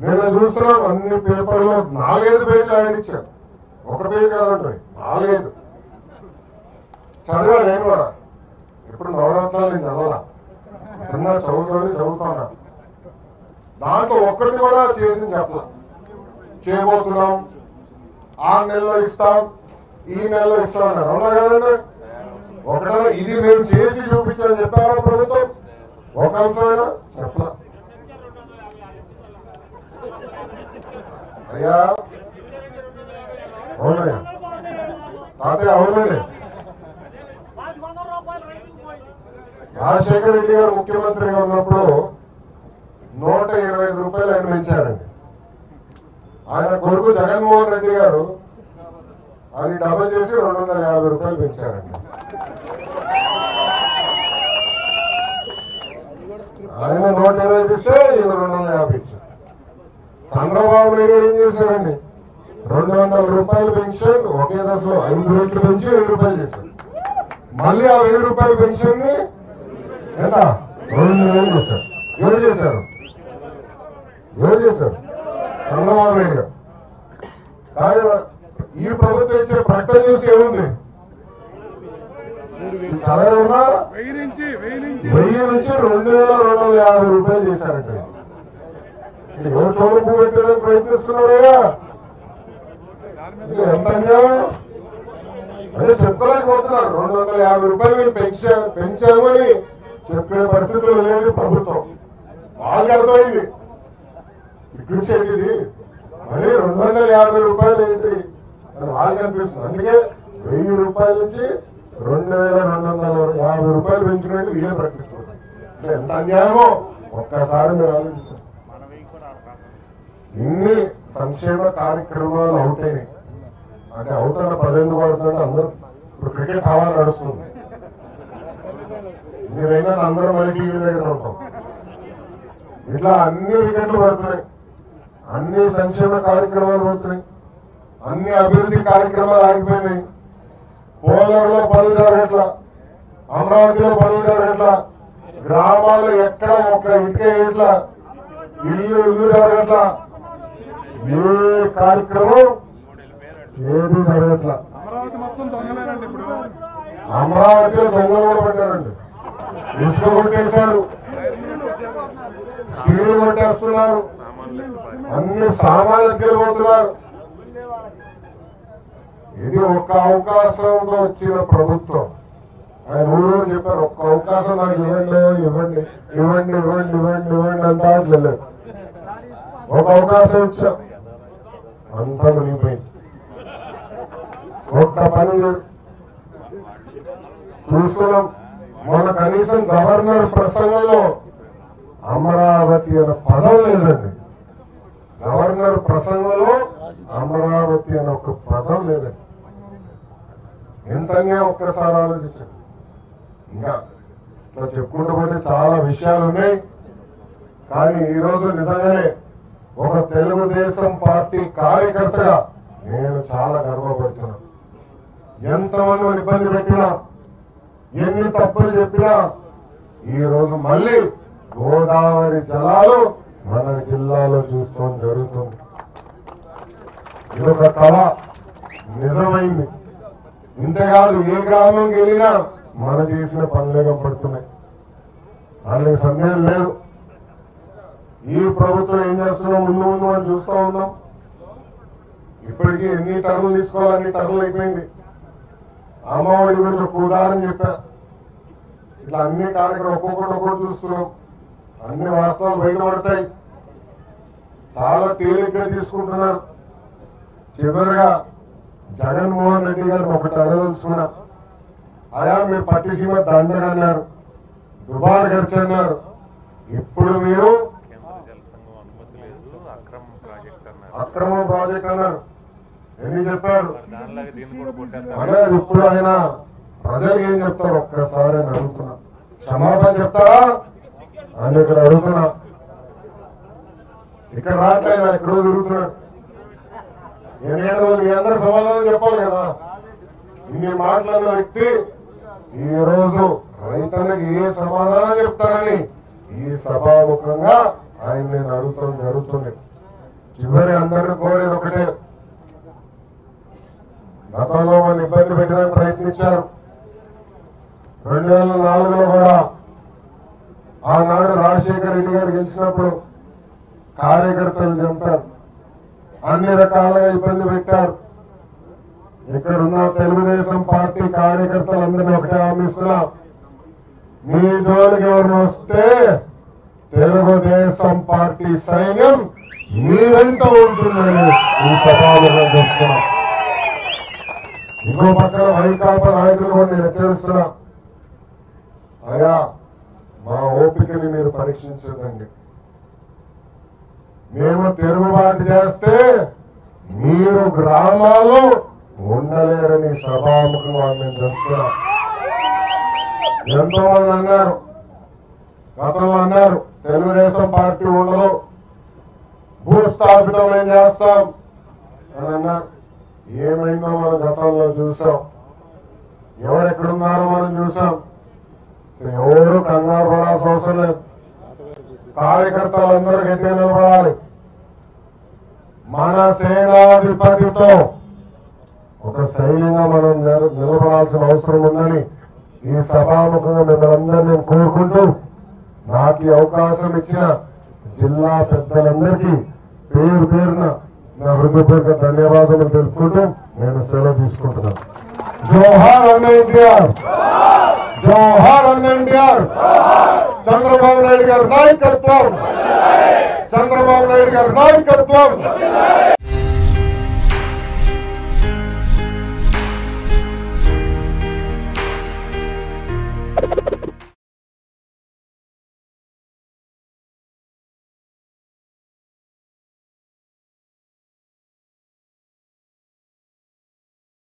నేను చూస్తున్నాం అన్ని పేపర్లో నాలుగైదు పేజీలు ఆడించాను ఒక పేజీ కాదండి నాలుగైదు చదివా నేను కూడా ఇప్పుడు నవరత్నాలు నేను చదవలా ఇప్పుడున్నా చదువుతాడు చదువుతున్నా దాంట్లో ఒక్కటి కూడా చేసి చెప్పలా చేయబోతున్నాం ఆరు నెలల్లో ఇస్తాం ఈ నెలలో ఇస్తాం అన్నాడు అవునా కదండి ఒకటో ఇది మేము చేసి చూపించామని చెప్పారా ప్రభుత్వం ఒక అంశమైనా చెప్పలా అయ్యా అవునయ్యా తాతయ్య అవునండి రాజశేఖర రెడ్డి గారు ముఖ్యమంత్రిగా ఉన్నప్పుడు నూట ఇరవై ఐదు రూపాయలు ఆయన పెంచారండి ఆయన కొడుకు జగన్మోహన్ రెడ్డి గారు అది డబుల్ చేసి రెండు వందల యాభై రూపాయలు పెంచారండి ఆయన నూట ఇరవై ఇస్తే ఈయన రెండు వందల యాభై ఇచ్చారు చంద్రబాబు నాయుడు గారు ఏం చేశారండి రెండు వందల రూపాయలు పెన్షన్ ఒకే దశలో ఐదు రెట్లు పెంచి వెయ్యి రూపాయలు చేశారు మళ్ళీ ఆ వెయ్యి రూపాయల పెన్షన్ ని ఎంత రెండు వేలు చేశారు ఎవరు చేశారు ఎవరు చేశారు చంద్రబాబు నాయుడు గారు కానీ ఈ ప్రభుత్వం ఇచ్చే ప్రకటన చూస్తే ఏముంది చదవన్నా వెయ్యి నుంచి వెయ్యి నుంచి వెయ్యి నుంచి రెండు వేల రెండు వందల యాభై రూపాయలు చేశారంట ఇది ఎవరు చదువు పెట్టడానికి ప్రయత్నిస్తున్నాడయ్యా ఇది ఎంత అన్యాయం అదే చెప్పుకోలేకపోతున్నారు రెండు వందల యాభై రూపాయలు మీరు పెంచా పెంచాము అని చెప్పుకునే పరిస్థితులు లేదు ప్రభుత్వం వాళ్ళకి అర్థమైంది సిగ్గుచ్చేది ఇది మరి రెండు వందల యాభై రూపాయలు ఏంటి అని వాళ్ళకి అనిపిస్తుంది అందుకే వెయ్యి రూపాయల నుంచి రెండు వేల రెండు వందల యాభై రూపాయలు పెంచుకునేది వీళ్ళు ప్రకటించుకుంటారు అంటే ఎంత అన్యాయమో ఒక్కసారి మీరు ఆలోచించారు ఇన్ని సంక్షేమ కార్యక్రమాలు అవుతాయి అంటే అవుతున్న పదిహేను పడుతుంటే అందరూ ఇప్పుడు క్రికెట్ హవా నడుస్తుంది మీరైనా అందరూ మళ్ళీ టీవీ దగ్గర ఉంటాం ఇట్లా అన్ని వికెట్లు పడుతున్నాయి అన్ని సంక్షేమ కార్యక్రమాలు పడుతున్నాయి అన్ని అభివృద్ధి కార్యక్రమాలు ఆగిపోయినాయి పోలవరంలో పనులు జరగట్లా అమరావతిలో పనులు జరగట్లా గ్రామాల్లో ఎక్కడ ఒక ఇటుక ఇట్లా ఇల్లు ఇల్లు జరగట్లా ఏ కార్యక్రమం ఏది జరగట్లా అమరావతి మొత్తం దొంగలేనండి ఇప్పుడు అమరావతిలో దొంగలు కూడా పడ్డారండి ఇసుక కొట్టేశారు స్టీల్ కొట్టేస్తున్నారు అన్ని సామాన్లు తిరిగిపోతున్నారు ఇది ఒక్క అవకాశంతో వచ్చిన ప్రభుత్వం ఆయన ఊళ్ళో చెప్పారు ఒక్క అవకాశం నాకు ఇవ్వండి ఇవ్వండి ఇవ్వండి ఇవ్వండి ఇవ్వండి ఇవ్వండి అంతా వెళ్ళలేదు ఒక అవకాశం ఇచ్చాం అంతా మునిగిపోయింది ఒక్క పని లేదు. చూస్తున్నాం మన కనీసం గవర్నర్ ప్రసంగంలో అమరావతి అనే పదం లేదండి గవర్నర్ ప్రసంగంలో అమరావతి అనే ఒక పదం లేదండి ఎంతనే ఒక్కసారి ఆలోచించండి ఇంకా ఇట్లా చెప్పుకుంటూ పోతే చాలా విషయాలు ఉన్నాయి కానీ ఈ రోజు నిజంగానే ఒక తెలుగుదేశం పార్టీ కార్యకర్తగా నేను చాలా గర్వపడుతున్నాను ఎంతమంది ఇబ్బంది పెట్టినా ఎన్ని తప్పులు చెప్పినా ఈ రోజు మళ్ళీ గోదావరి జలాలు మన జిల్లాలో చూస్తాం జరుగుతుంది ఇది ఒక కళ నిజమైంది ఇంతకాదు ఏ గ్రామంకి వెళ్ళినా మన చేసిన పనులే కనపడుతున్నాయి దానికి సందేహం లేదు ఈ ప్రభుత్వం ఏం చేస్తుందో ముందు ముందు మనం చూస్తూ ఉన్నాం ఇప్పటికీ ఎన్ని టన్నులు తీసుకోవాలి అన్ని టన్నులు అయిపోయింది అమ్మఒడి గురించి ఒక ఉదాహరణ చెప్పా ఇట్లా అన్ని కార్యక్రమం ఒక్కొక్కటి ఒక్కొక్కటి చూస్తున్నాం అన్ని వాస్తవాలు బయటపడతాయి చాలా తేలిగ్గా తీసుకుంటున్నారు చివరిగా జగన్మోహన్ రెడ్డి గారిని ఒకటి అడగదలుచుకున్నా అయా మీరు పట్టిసీమ దండగా అన్నారు దుబారా ఖర్చు అన్నారు ఇప్పుడు మీరు కేంద్ర జల సంఘం అనుమతి లేదు అక్రమ ప్రాజెక్ట్ అన్నారు అక్రమ ప్రాజెక్ట్ అన్నారు ఎన్ని చెప్పారు దానిలాగా దీన్ని కూడా కొట్టేద్దాం అదే ఇప్పుడు ఆయన ప్రజలు ఏం చెప్తారు ఒక్కసారి అని అడుగుతున్నా క్షమాపణ చెప్తారా అని ఇక్కడ అడుగుతున్నా ఇక్కడ రావట్లేదు ఎక్కడో తిరుగుతున్నాడు ఎందుకంటే వాళ్ళు మీ అందరూ సమాధానం చెప్పాలి కదా ఇన్ని మాట్లాడిన వ్యక్తి ఈ రోజు రైతులకు ఏ సమాధానం చెప్తారని ఈ సభాముఖంగా ఆయన నేను అడుగుతాం జరుగుతుంది చివరి అందరిని కోరేది ఒకటే గతంలో వాళ్ళు ఇబ్బంది పెట్టడానికి ప్రయత్నించారు రెండు వేల నాలుగులో కూడా ఆనాడు రాజశేఖర రెడ్డి గారు గెలిచినప్పుడు కార్యకర్తలు చంపారు అన్ని రకాలుగా ఇబ్బంది పెట్టారు ఇక్కడ ఉన్న తెలుగుదేశం పార్టీ కార్యకర్తలందరినీ ఒకటే హామీస్తున్నా మీ జోలికి ఎవరిని వస్తే తెలుగుదేశం పార్టీ సైన్యం మీ వెంట ఉంటుందని ఈ సభాముగా చెప్తున్నా ఇంకో పక్కన వైకాపా నాయకులు కూడా నేను హెచ్చరిస్తున్నా అయ్యా మా ఓపికని మీరు పరీక్షించదండి మేము తిరుగుబాటు చేస్తే మీరు గ్రామాలు ఉండలేరని సభాముఖంగా నేను చెప్తున్నా ఎంతో మంది అన్నారు గతంలో అన్నారు తెలుగుదేశం పార్టీ ఉండదు భూస్థాపితం ఏం చేస్తాం అని అన్నారు ఏమైందో మనం గతంలో చూసాం ఎవరు ఎక్కడున్నారో మనం చూసాం ఎవరు కంగారు పడాల్సిన అవసరం లేదు కార్యకర్తలందరూ గట్టిగా నిలబడాలి మన సేనాధిపతితో ఒక శైలిగా మనం నిల- నిలబడాల్సిన అవసరం ఉందని ఈ సభాముఖంగా మిమ్మల్ని నేను కోరుకుంటూ నాకు ఈ అవకాశం ఇచ్చిన జిల్లా పెద్దలందరికీ పేరు పేరున నా హృదయపూర్వక ధన్యవాదాలు తెలుపుకుంటూ నేను సెలవు తీసుకుంటున్నాను జోహార్ అన్న ఎన్టీఆర్ జోహార్ అన్న ఎన్టీఆర్ చంద్రబాబు నాయుడు గారి నాయకత్వం చంద్రబాబు నాయుడు గారి నాయకత్వం